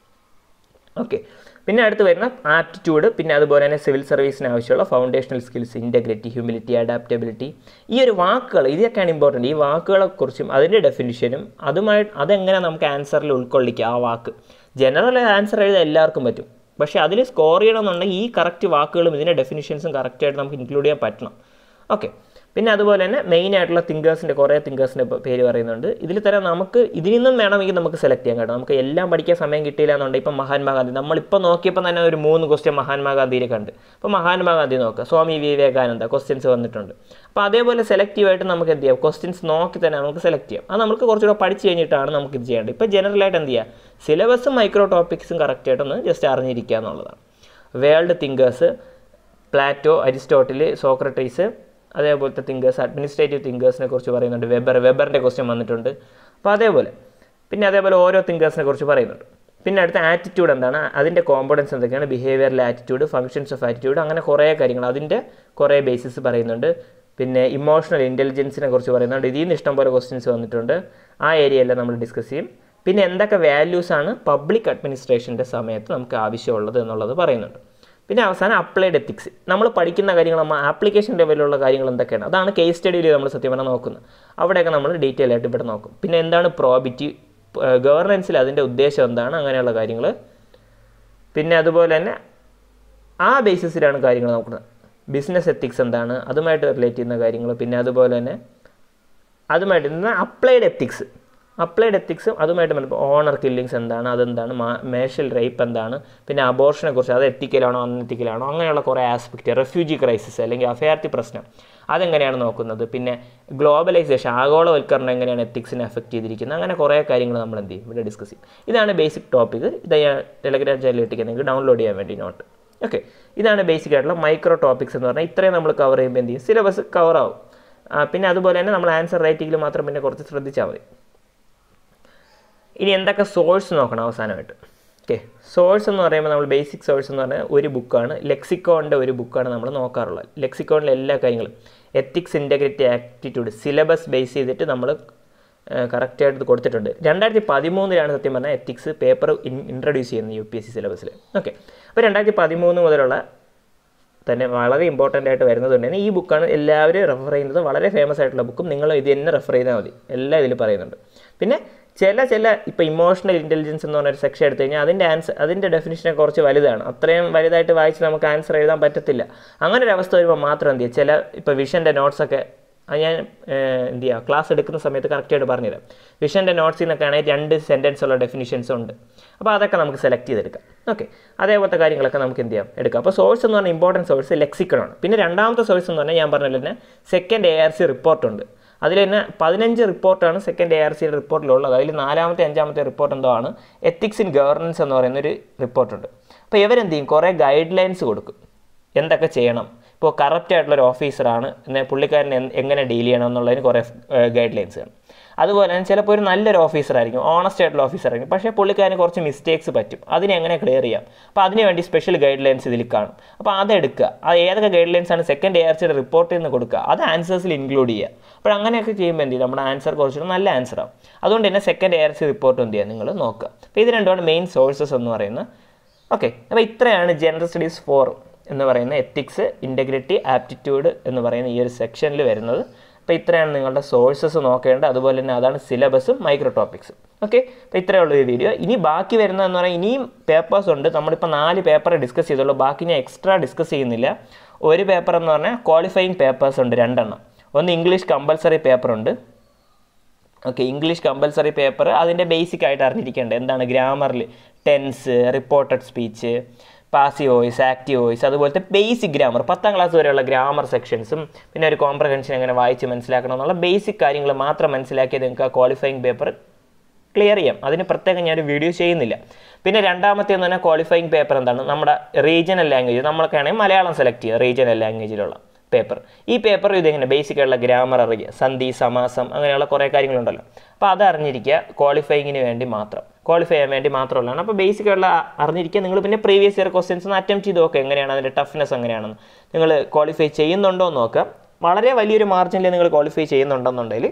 ഓക്കെ പിന്നെ അടുത്ത് വരുന്ന ആപ്റ്റിറ്റ്യൂഡ് പിന്നെ അതുപോലെ തന്നെ സിവിൽ സർവീസിന് ആവശ്യമുള്ള foundational skills integrity humility adaptability ഈ ഒരു വാക്കുകൾ ഇതൊക്കെയാണ് ഇമ്പോർട്ടൻറ്റ് ഈ വാക്കുകളെക്കുറിച്ചും അതിൻ്റെ ഡെഫിനിഷനും അതുമായി അതെങ്ങനെ നമുക്ക് ആൻസറിൽ ഉൾക്കൊള്ളിക്കുക ആ വാക്ക് ജനറൽ ആൻസർ എഴുതാൻ എല്ലാവർക്കും പറ്റും പക്ഷേ അതിൽ സ്കോർ ചെയ്യണമെന്നുണ്ടെങ്കിൽ ഈ കറക്റ്റ് വാക്കുകളും ഇതിൻ്റെ ഡെഫിനിഷൻസും കറക്റ്റായിട്ട് നമുക്ക് ഇൻക്ലൂഡ് ചെയ്യാൻ പറ്റണം ഓക്കെ പിന്നെ അതുപോലെ തന്നെ മെയിൻ ആയിട്ടുള്ള തിങ്കേഴ്സിൻ്റെ കുറേ തിങ്കേഴ്സിൻ്റെ പേര് പറയുന്നുണ്ട് ഇതിൽ തന്നെ നമുക്ക് ഇതിൽ നിന്നും വേണമെങ്കിൽ നമുക്ക് സെലക്ട് ചെയ്യാൻ കേട്ടോ നമുക്ക് എല്ലാം പഠിക്കാൻ സമയം കിട്ടിയില്ല എന്നുണ്ടെങ്കിൽ ഇപ്പം മഹാത്മാഗാന്ധി നമ്മളിപ്പോൾ നോക്കിയപ്പോൾ തന്നെ ഒരു മൂന്ന് ക്വസ്റ്റ്യൻ മഹാത്മാഗാന്ധിയിൽ കണ്ട് അപ്പോൾ മഹാത്മാഗാന്ധി നോക്കുക സ്വാമി വിവേകാനന്ദ ക്വസ്റ്റ്യൻസ് വന്നിട്ടുണ്ട് അപ്പോൾ അതേപോലെ സെലക്റ്റീവായിട്ട് നമുക്ക് എന്ത് ചെയ്യാം ക്വസ്റ്റ്യൻസ് നോക്കി തന്നെ നമുക്ക് സെലക്ട് ചെയ്യാം അത് നമുക്ക് കുറച്ചുകൂടെ പഠിച്ച് കഴിഞ്ഞിട്ടാണ് നമുക്ക് ഇത് ചെയ്യേണ്ടത് ഇപ്പോൾ ജനറലായിട്ട് എന്ത് ചെയ്യുക സിലബസും മൈക്രോ ടോപ്പിക്സും കറക്റ്റായിട്ടൊന്ന് ജസ്റ്റ് അറിഞ്ഞിരിക്കുക എന്നുള്ളതാണ് world thinkers Plato Aristotle Socrates അതേപോലത്തെ തിങ്കേഴ്സ് അഡ്മിനിസ്ട്രേറ്റീവ് തിങ്കേഴ്സിനെ കുറിച്ച് പറയുന്നുണ്ട് വെബർ വെബറിൻ്റെ ക്വസ്റ്റ്യൻ വന്നിട്ടുണ്ട് അപ്പോൾ അതേപോലെ പിന്നെ അതേപോലെ ഓരോ തിങ്കേഴ്സിനെ കുറിച്ച് പറയുന്നുണ്ട് പിന്നെ അടുത്ത ആറ്റിറ്റ്യൂഡ് എന്താണ് അതിൻ്റെ കോമ്പണൻസ് എന്തൊക്കെയാണ് behavioural attitude functions of attitude അങ്ങനെ കുറേ കാര്യങ്ങൾ അതിൻ്റെ കുറേ ബേസിസ് പറയുന്നുണ്ട് പിന്നെ ഇമോഷണൽ ഇൻ്റലിജൻസിനെ കുറിച്ച് പറയുന്നുണ്ട് ഇതിൽ നിന്ന് ഇഷ്ടംപോലെ ക്വസ്റ്റ്യൻസ് വന്നിട്ടുണ്ട് ആ ഏരിയയെല്ലാം നമ്മൾ ഡിസ്കസ് ചെയ്യും പിന്നെ എന്തൊക്കെ വാല്യൂസ് ആണ് പബ്ലിക് അഡ്മിനിസ്ട്രേഷൻ്റെ സമയത്ത് നമുക്ക് ആവശ്യമുള്ളത് എന്നുള്ളത് പറയുന്നുണ്ട് പിന്നെ അവസാനം അപ്ലൈഡ് എത്തിക്സ് നമ്മൾ പഠിക്കുന്ന കാര്യങ്ങൾ നമ്മൾ ആപ്ലിക്കേഷൻ ലെവലിലുള്ള കാര്യങ്ങൾ എന്തൊക്കെയാണ് അതാണ് കേസ് സ്റ്റഡിയിൽ നമ്മൾ സത്യം പറഞ്ഞാൽ നോക്കുന്നത് അവിടെയൊക്കെ നമ്മൾ ഡീറ്റെയിൽ ആയിട്ട് ഇവിടെ നോക്കും പിന്നെ എന്താണ് പ്രോബിറ്റി ഗവർണൻസിൽ അതിൻ്റെ ഉദ്ദേശം എന്താണ് അങ്ങനെയുള്ള കാര്യങ്ങൾ പിന്നെ അതുപോലെ തന്നെ ആ ബേസിസിലാണ് കാര്യങ്ങൾ നോക്കുന്നത് ബിസിനസ് എത്തിക്സ് എന്താണ് അതുമായിട്ട് റിലേറ്റ് ചെയ്യുന്ന കാര്യങ്ങൾ പിന്നെ അതുപോലെ തന്നെ അതുമായിട്ട് ഇന്ന് അപ്ലൈഡ് എത്തിക്സ് അപ്ലൈഡ് എത്തിക്സും അതുമായിട്ട് ബന്ധപ്പെട്ട് ഓണർ കില്ലിങ്സ് എന്താണ് അതെന്താണ് മേഷൽ റേപ്പ് എന്താണ് പിന്നെ അബോർഷനെ കുറിച്ച് അത് എത്തിക്കലാണോ അന്നെത്തിക്കലാണോ അങ്ങനെയുള്ള കുറേ ആസ്പെക്റ്റ് റെഫ്യൂജി ക്രൈസിസ് അല്ലെങ്കിൽ അഭയാർത്ഥി പ്രശ്നം അതെങ്ങനെയാണ് നോക്കുന്നത് പിന്നെ ഗ്ലോബലൈസേഷൻ ആഗോളവൽക്കരണം എങ്ങനെയാണ് എത്തിക്സിനെ എഫക്റ്റ് ചെയ്തിരിക്കുന്നത് അങ്ങനെ കുറേ കാര്യങ്ങൾ നമ്മൾ എന്ത് ചെയ്യും ഇവിടെ ഡിസ്കസ് ചെയ്യും ഇതാണ് ബേസിക് ടോപ്പിക് ഇത് ഞാൻ ടെലഗ്രാം ചാനലിൽ ഇട്ടിരിക്കുന്നത് നിങ്ങൾക്ക് ഡൗൺലോഡ് ചെയ്യാൻ വേണ്ടി നോട്ട് ഓക്കെ ഇതാണ് ബേസിക് ആയിട്ടുള്ള മൈക്രോ ടോപ്പിക്സ് എന്ന് പറഞ്ഞാൽ ഇത്രയും നമ്മൾ കവർ ചെയ്യുമ്പോൾ എന്ത് ചെയ്യും സിലബസ് കവർ ആവും ആ, പിന്നെ അതുപോലെ തന്നെ നമ്മൾ ആൻസർ റൈറ്റിങ്ങിൽ മാത്രം പിന്നെ കുറച്ച് ശ്രദ്ധിച്ചാൽ മതി ഇനി എന്തൊക്കെ സോഴ്സ് നോക്കണം അവസാനമായിട്ട് ഓക്കെ സോഴ്സ് എന്ന് പറയുമ്പോൾ നമ്മൾ ബേസിക് സോഴ്സ് എന്ന് പറഞ്ഞാൽ ഒരു ബുക്കാണ് ലെക്സിക്കോണിൻ്റെ ഒരു ബുക്കാണ് നമ്മൾ നോക്കാറുള്ളത് ലെക്സിക്കോണിലെ എല്ലാ കാര്യങ്ങളും ethics integrity aptitude syllabus base ചെയ്തിട്ട് നമ്മൾ കറക്റ്റായിട്ട് ഇത് കൊടുത്തിട്ടുണ്ട് രണ്ടായിരത്തി പതിമൂന്നിലാണ് സത്യം പറഞ്ഞാൽ എത്തിക്സ് പേപ്പർ ഇൻട്രൊഡ്യൂസ് ചെയ്യുന്നത് യു പി എസ് സി സിലബസിൽ ഓക്കെ അപ്പോൾ രണ്ടായിരത്തി പതിമൂന്ന് മുതലുള്ള തന്നെ വളരെ ഇമ്പോർട്ടൻ്റ് ആയിട്ട് വരുന്നത് കൊണ്ട് തന്നെ ഈ ബുക്കാണ് എല്ലാവരും റെഫർ ചെയ്യുന്നത് വളരെ ഫേമസ് ആയിട്ടുള്ള ബുക്കും നിങ്ങൾ ഇത് തന്നെ റെഫർ ചെയ്താൽ മതി എല്ലാം ഇതിൽ പറയുന്നുണ്ട് പിന്നെ ചില ചില ഇപ്പോൾ ഇമോഷണൽ ഇൻ്റലിജൻസ് എന്ന് പറഞ്ഞൊരു സെക്ഷൻ എടുത്തു കഴിഞ്ഞാൽ അതിൻ്റെ ആൻസർ അതിൻ്റെ ഡെഫിനിഷനെ കുറച്ച് വലുതാണ് അത്രയും വലുതായിട്ട് വായിച്ച് നമുക്ക് ആൻസർ എഴുതാൻ പറ്റത്തില്ല അങ്ങനെ ഒരു അവസ്ഥ വരുമ്പോൾ മാത്രം എന്ത് ചെയ്യുക ചില ഇപ്പോൾ വിഷൻ്റെ നോട്ട്സൊക്കെ അത് ഞാൻ ഏഹ്, എന്ത് ചെയ്യുക ക്ലാസ് എടുക്കുന്ന സമയത്ത് കറക്റ്റായിട്ട് പറഞ്ഞുതരാം വിഷൻ്റെ നോട്ട്സിൽ നിന്നൊക്കെ ആണെങ്കിൽ രണ്ട് സെൻറ്റൻസ് ഉള്ള ഡെഫിനിഷൻസ് ഉണ്ട് അപ്പോൾ അതൊക്കെ നമുക്ക് സെലക്ട് ചെയ്തെടുക്കാം ഓക്കെ അതേപോലത്തെ കാര്യങ്ങളൊക്കെ നമുക്ക് എന്ത് ചെയ്യാം എടുക്കാം അപ്പോൾ സോഴ്സ് എന്ന് പറഞ്ഞാൽ ഇമ്പോർട്ടൻറ്റ് സോഴ്സ് ലെക്സിക്കണാണ് പിന്നെ രണ്ടാമത്തെ സോഴ്സ് എന്ന് പറഞ്ഞാൽ ഞാൻ പറഞ്ഞ തന്നെ സെക്കൻഡ് എ ആർ സി റിപ്പോർട്ടുണ്ട് അതിൽ തന്നെ പതിനഞ്ച് റിപ്പോർട്ടാണ് സെക്കൻഡ് എ ആർ സിയുടെ റിപ്പോർട്ടിലുള്ളത് അതിൽ നാലാമത്തെ അഞ്ചാമത്തെ റിപ്പോർട്ട് എന്തോ ആണ് എത്തിക്സ് ഇൻ ഗവർണൻസ് എന്ന് പറയുന്നൊരു റിപ്പോർട്ടുണ്ട് അപ്പോൾ ഇവരെന്ത് ചെയ്യും കുറേ ഗൈഡ് ലൈൻസ് കൊടുക്കും എന്തൊക്കെ ചെയ്യണം ഇപ്പോൾ കറപ്റ്റ് ആയിട്ടുള്ള ഒരു ഓഫീസറാണ് എന്നാൽ പുള്ളിക്കാരൻ എന്ത് എങ്ങനെ ഡീൽ ചെയ്യണം എന്നുള്ളതിന് കുറേ ഗൈഡ് ലൈൻസ് കാണും അതുപോലെ തന്നെ ചിലപ്പോൾ ഒരു നല്ലൊരു ഓഫീസറായിരിക്കും ഓണസ്റ്റ് ആയിട്ടുള്ള ഓഫീസറായിരിക്കും പക്ഷേ പുള്ളിക്കാരന് കുറച്ച് മിസ്റ്റേക്സ് പറ്റും അതിനെ എങ്ങനെ ക്ലിയർ ചെയ്യാം അപ്പോൾ അതിന് വേണ്ടി സ്പെഷ്യൽ ഗൈഡ് ലൈൻസ് ഇതിൽ കാണും അപ്പോൾ അതെടുക്കുക അത് ഏതൊക്കെ ഗൈഡ് ലൈൻസ് ആണ് സെക്കൻഡ് എ ആർ സിയുടെ റിപ്പോർട്ടിൽ നിന്ന് കൊടുക്കുക അത് ആൻസേഴ്സിൽ ഇൻക്ലൂഡ് ചെയ്യുക അപ്പോൾ അങ്ങനെയൊക്കെ ചെയ്യുമ്പോൾ എന്ത് ചെയ്യും നമ്മുടെ ആൻസർ കുറച്ചുകൂടി നല്ല ആൻസർ ആവും അതുകൊണ്ട് തന്നെ second A R C report എന്ത് ചെയ്യുക നിങ്ങൾ നോക്കുക അപ്പോൾ ഇത് രണ്ടുമാണ് മെയിൻ സോഴ്സസ് എന്ന് പറയുന്നത് ഓക്കെ അപ്പോൾ ഇത്രയാണ് ജനറൽ സ്റ്റഡീസ് ഫോർ എന്ന് പറയുന്ന എത്തിക്സ് ഇൻറ്റഗ്രിറ്റി ആപ്റ്റിറ്റ്യൂഡ് എന്ന് പറയുന്ന ഈ ഒരു സെക്ഷനിൽ വരുന്നത് അപ്പോൾ ഇത്രയാണ് നിങ്ങളുടെ സോഴ്സസ് നോക്കേണ്ടത് അതുപോലെ തന്നെ അതാണ് സിലബസും മൈക്രോ ടോപ്പിക്സും ഓക്കെ അപ്പോൾ ഇത്രയേ ഉള്ളൂ ഈ വീഡിയോ ഇനി ബാക്കി വരുന്നതെന്ന് പറഞ്ഞാൽ ഇനിയും പേപ്പേഴ്സ് ഉണ്ട് നമ്മളിപ്പോൾ നാല് പേപ്പർ ഡിസ്കസ് ചെയ്തുള്ളൂ ബാക്കി ഞാൻ എക്സ്ട്രാ ഡിസ്കസ് ചെയ്യുന്നില്ല ഒരു പേപ്പർ എന്ന് പറഞ്ഞാൽ ക്വാളിഫയിങ് പേപ്പേഴ്സ് ഉണ്ട് രണ്ടെണ്ണം ഒന്ന് ഇംഗ്ലീഷ് കമ്പൽസറി പേപ്പർ ഉണ്ട് ഓക്കെ ഇംഗ്ലീഷ് കമ്പൽസറി പേപ്പർ അതിൻ്റെ ബേസിക് ആയിട്ട് അറിഞ്ഞിരിക്കേണ്ടത് എന്താണ് ഗ്രാമറിൽ tense reported speech passive voice active voice അതുപോലത്തെ ബേസിക് ഗ്രാമർ പത്താം ക്ലാസ് വരെയുള്ള ഗ്രാമർ സെക്ഷൻസും പിന്നെ ഒരു കോംപ്രഹെൻഷൻ എങ്ങനെ വായിച്ച് മനസ്സിലാക്കണം എന്നുള്ള ബേസിക് കാര്യങ്ങൾ മാത്രം മനസ്സിലാക്കിയത് നിങ്ങൾക്ക് ആ ക്വാളിഫയിങ് പേപ്പർ ക്ലിയർ ചെയ്യാം അതിന് പ്രത്യേകം ഞാനൊരു വീഡിയോ ചെയ്യുന്നില്ല പിന്നെ രണ്ടാമത്തെ എന്ന് പറഞ്ഞാൽ ക്വാളിഫയിങ് പേപ്പർ എന്താണ് നമ്മുടെ റീജിയണൽ ലാംഗ്വേജ് നമ്മളൊക്കെയാണെങ്കിൽ മലയാളം സെലക്ട് ചെയ്യുക റീജിയണൽ ലാംഗ്വേജിലുള്ള പേപ്പർ ഈ പേപ്പർ ഇതെങ്ങനെ ബേസിക് ആയിട്ടുള്ള ഗ്രാമർ അറിയുക സന്ധി സമാസം അങ്ങനെയുള്ള കുറേ കാര്യങ്ങളുണ്ടല്ലോ അപ്പോൾ അത് അറിഞ്ഞിരിക്കുക ക്വാളിഫയിങ്ങിന് വേണ്ടി മാത്രം ക്വാളിഫൈ ചെയ്യാൻ വേണ്ടി മാത്രമുള്ളതാണ് അപ്പോൾ ബേസിക് ആയിട്ടുള്ള അറിഞ്ഞിരിക്കുക നിങ്ങൾ പിന്നെ പ്രീവിയസ് ഇയർ ക്വസ്റ്റ്യൻസ് ഒന്ന് അറ്റംപ്റ്റ് ചെയ്ത് നോക്കുക എങ്ങനെയാണ് അതിൻ്റെ ടഫ്നെസ് എങ്ങനെയാണെന്ന് നിങ്ങൾ ക്വാളിഫൈ ചെയ്യുന്നുണ്ടോ എന്ന് നോക്കുക വളരെ വലിയൊരു മാർജിനിൽ നിങ്ങൾ ക്വാളിഫൈ ചെയ്യുന്നുണ്ടെന്നുണ്ടെങ്കിൽ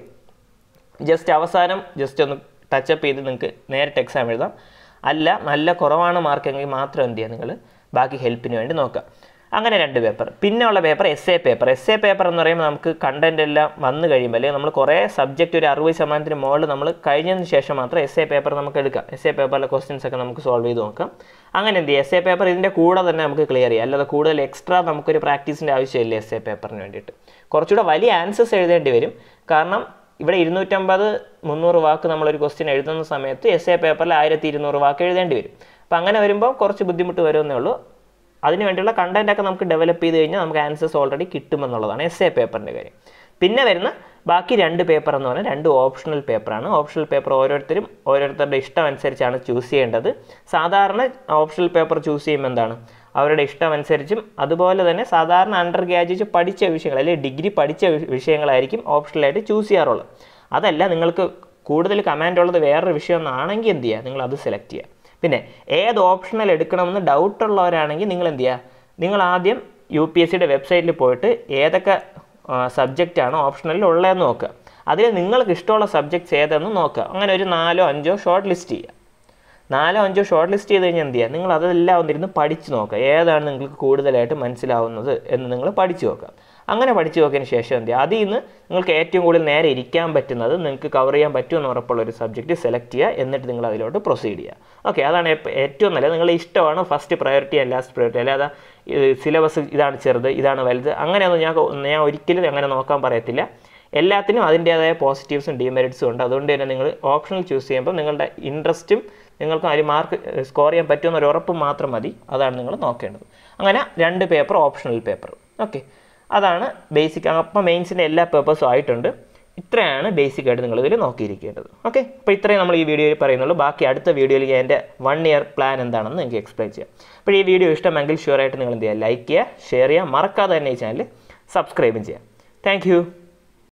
ജസ്റ്റ് അവസാനം ജസ്റ്റ് ഒന്ന് ടച്ചപ്പ് ചെയ്ത് നിങ്ങൾക്ക് നേരിട്ട് എക്സാം എഴുതാം അല്ല നല്ല കുറവാണ് മാർക്കെങ്കിൽ മാത്രം എന്ത് ചെയ്യുക നിങ്ങൾ ബാക്കി ഹെൽപ്പിന് വേണ്ടി നോക്കുക അങ്ങനെ രണ്ട് പേപ്പർ പിന്നെ ഉള്ള paper S A paper S A paper എന്ന് പറയുമ്പോൾ നമുക്ക് കണ്ടന്റ് എല്ലാം വന്നു കഴിയുമ്പോൾ അല്ലെങ്കിൽ നമ്മൾ കുറേ സബ്ജക്റ്റ് ഒരു അറുപത് ശതമാനത്തിന് മുകളിൽ നമ്മൾ കഴിഞ്ഞതിന് ശേഷം മാത്രം എസ് എ പേപ്പർ നമുക്ക് എടുക്കാം എസ് എ പേപ്പറിലെ ക്വസ്റ്റ്യൻസ് ഒക്കെ നമുക്ക് സോൾവ് ചെയ്ത് നോക്കാം അങ്ങനെ എന്ത് ചെയ്യുക എസ് എ പേപ്പർ ഇതിൻ്റെ കൂടെ തന്നെ നമുക്ക് ക്ലിയർ ചെയ്യാം അല്ലാതെ കൂടുതൽ എക്സ്ട്രാ നമുക്കൊരു പ്രാക്ടീസിൻ്റെ ആവശ്യമില്ല എസ് എ പേപ്പറിന് വേണ്ടിയിട്ട് കുറച്ചുകൂടെ വലിയ ആൻസേഴ്സ് എഴുതേണ്ടി വരും കാരണം ഇവിടെ ഇരുന്നൂറ്റമ്പത് മുന്നൂറ് വാക്ക് നമ്മളൊരു ക്വസ്റ്റ്യൻ എഴുതുന്ന സമയത്ത് എസ് എ പേപ്പറിൽ ആയിരത്തി ഇരുന്നൂറ് വാക്ക് എഴുതേണ്ടി വരും അപ്പോൾ അങ്ങനെ വരുമ്പോൾ കുറച്ച് ബുദ്ധിമുട്ട് വരുമെന്നേ ഉള്ളൂ അതിന് വേണ്ടിയുള്ള കണ്ടന്റ് ഒക്കെ നമുക്ക് ഡെവലപ്പ് ചെയ്ത് കഴിഞ്ഞാൽ നമുക്ക് ആൻസേഴ്സ് ഓൾറെഡി കിട്ടുമെന്നുള്ളതാണ് എസ് എ പേപ്പറിൻ്റെ കാര്യം പിന്നെ വരുന്ന ബാക്കി രണ്ട് പേപ്പർ എന്ന് പറഞ്ഞാൽ രണ്ട് ഓപ്ഷണൽ പേപ്പറാണ് ഓപ്ഷണൽ പേപ്പർ ഓരോരുത്തരും ഓരോരുത്തരുടെ ഇഷ്ടം അനുസരിച്ചാണ് ചൂസ് ചെയ്യേണ്ടത് സാധാരണ ഓപ്ഷണൽ പേപ്പർ ചൂസ് ചെയ്യുമ്പോൾ എന്താണ് അവരുടെ ഇഷ്ടം അനുസരിച്ചും അതുപോലെ തന്നെ സാധാരണ അണ്ടർ ഗ്രാജുവേറ്റ് പഠിച്ച വിഷയങ്ങൾ അല്ലെങ്കിൽ ഡിഗ്രി പഠിച്ച വി- വിഷയങ്ങളായിരിക്കും ഓപ്ഷണലായിട്ട് ചൂസ് ചെയ്യാറുള്ളത് അതല്ല നിങ്ങൾക്ക് കൂടുതൽ കമാൻഡ് ഉള്ളത് വേറൊരു വിഷയം ഒന്നാണെങ്കിൽ എന്ത് ചെയ്യുക നിങ്ങൾ അത് സെലക്ട് ചെയ്യുക പിന്നെ ഏത് ഓപ്ഷണൽ എടുക്കണമെന്ന് ഡൗട്ട് ഉള്ളവരാണെങ്കിൽ നിങ്ങൾ എന്ത് ചെയ്യുക നിങ്ങൾ ആദ്യം യു പി എസ് സിയുടെ വെബ്സൈറ്റിൽ പോയിട്ട് ഏതൊക്കെ സബ്ജക്റ്റാണ് ഓപ്ഷണലിൽ ഉള്ളതെന്ന് നോക്കുക അതിൽ നിങ്ങൾക്ക് ഇഷ്ടമുള്ള സബ്ജക്ട്സ് ഏതെന്ന് നോക്കുക അങ്ങനെ ഒരു നാലോ അഞ്ചോ ഷോർട്ട് ലിസ്റ്റ് ചെയ്യുക നാലോ അഞ്ചോ ഷോർട്ട് ലിസ്റ്റ് ചെയ്ത് കഴിഞ്ഞാൽ എന്ത് ചെയ്യുക നിങ്ങൾ അതെല്ലാം ഒന്നിരുന്ന് പഠിച്ച് നോക്കുക ഏതാണ് നിങ്ങൾക്ക് കൂടുതലായിട്ട് മനസ്സിലാവുന്നത് എന്ന് നിങ്ങൾ പഠിച്ചു നോക്കുക അങ്ങനെ പഠിച്ചു നോക്കിയതിന് ശേഷം എന്ത് ചെയ്യുക അതിൽ നിന്ന് നിങ്ങൾക്ക് ഏറ്റവും കൂടുതൽ നേരെ ഇരിക്കാൻ പറ്റുന്നത് നിങ്ങൾക്ക് കവർ ചെയ്യാൻ പറ്റുമെന്ന് ഉറപ്പുള്ള ഒരു സബ്ജക്റ്റ് സെലക്ട് ചെയ്യുക എന്നിട്ട് നിങ്ങൾ അതിലോട്ട് പ്രൊസീഡ് ചെയ്യുക ഓക്കെ അതാണ് എപ്പ- ഏറ്റവും നല്ലത് നിങ്ങളുടെ ഇഷ്ടമാണ് first priority and last priority അല്ലാതെ സിലബസ് ഇതാണ് ചെറുത് ഇതാണ് വലുത് അങ്ങനെയൊന്നും ഞാൻ ഞാൻ ഒരിക്കലും അങ്ങനെ നോക്കാൻ പറയത്തില്ല എല്ലാത്തിനും അതിൻ്റേതായ പോസിറ്റീവ്സും ഡിമെറിറ്റ്സും ഉണ്ട് അതുകൊണ്ട് തന്നെ നിങ്ങൾ ഓപ്ഷണൽ ചൂസ് ചെയ്യുമ്പോൾ നിങ്ങളുടെ ഇൻട്രസ്റ്റും നിങ്ങൾക്ക് അതിൽ മാർക്ക് സ്കോർ ചെയ്യാൻ പറ്റുമെന്ന ഒരു ഉറപ്പ് മാത്രം മതി അതാണ് നിങ്ങൾ നോക്കേണ്ടത് അങ്ങനെ രണ്ട് പേപ്പർ ഓപ്ഷണൽ പേപ്പർ ഓക്കെ അതാണ് ബേസിക് അപ്പം മെയിൻസിൻ്റെ എല്ലാ പേപ്പേഴ്സും ആയിട്ടുണ്ട് ഇത്രയാണ് ബേസിക് ആയിട്ട് നിങ്ങൾ ഇതിൽ നോക്കിയിരിക്കേണ്ടത് ഓക്കെ അപ്പോൾ ഇത്രയും നമ്മൾ ഈ വീഡിയോയിൽ പറയുന്നുള്ളൂ ബാക്കി അടുത്ത വീഡിയോയിൽ ഞാൻ എൻ്റെ വൺ ഇയർ പ്ലാൻ എന്താണെന്ന് നിങ്ങൾക്ക് എക്സ്പ്ലെയിൻ ചെയ്യാം അപ്പോൾ ഈ വീഡിയോ ഇഷ്ടമെങ്കിൽ ഷുവറായിട്ട് നിങ്ങൾ എന്ത് ചെയ്യുക ലൈക്ക് ചെയ്യുക ഷെയർ ചെയ്യുക മറക്കാതെ തന്നെ ഈ ചാനൽ സബ്സ്ക്രൈബും ചെയ്യുക താങ്ക്